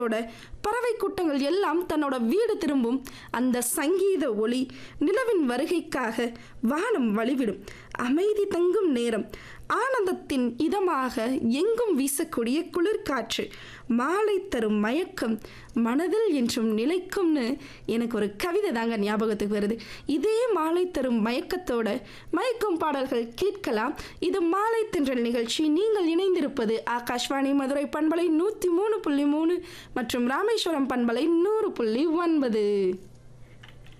ஓட பறவை கூட்டங்கள் எல்லாம் தன்னோட வீடு திரும்பும் அந்த சங்கீத ஒளி நிலவின் வருகைக்காக வானம் வழிவிடும் அமைதி தங்கும் நேரம் ஆனந்தத்தின் இதமாக எங்கும் வீசக்கூடிய குளிர்காற்று மாலை தரும் மயக்கம் மனதில் என்றும் நிலைக்கும்னு எனக்கு ஒரு கவிதை தாங்க ஞாபகத்துக்கு வருது இதே மாலை தரும் மயக்கத்தோட மயக்கும் பாடல்கள் கேட்கலாம் இது மாலை தென்றல் நிகழ்ச்சி நீங்கள் இணைந்திருப்பது ஆகாஷ்வாணி மதுரை பண்பலை நூற்றி மூணு புள்ளி மூணு மற்றும் ராமேஸ்வரம் பண்பலை நூறு புள்ளி ஒன்பது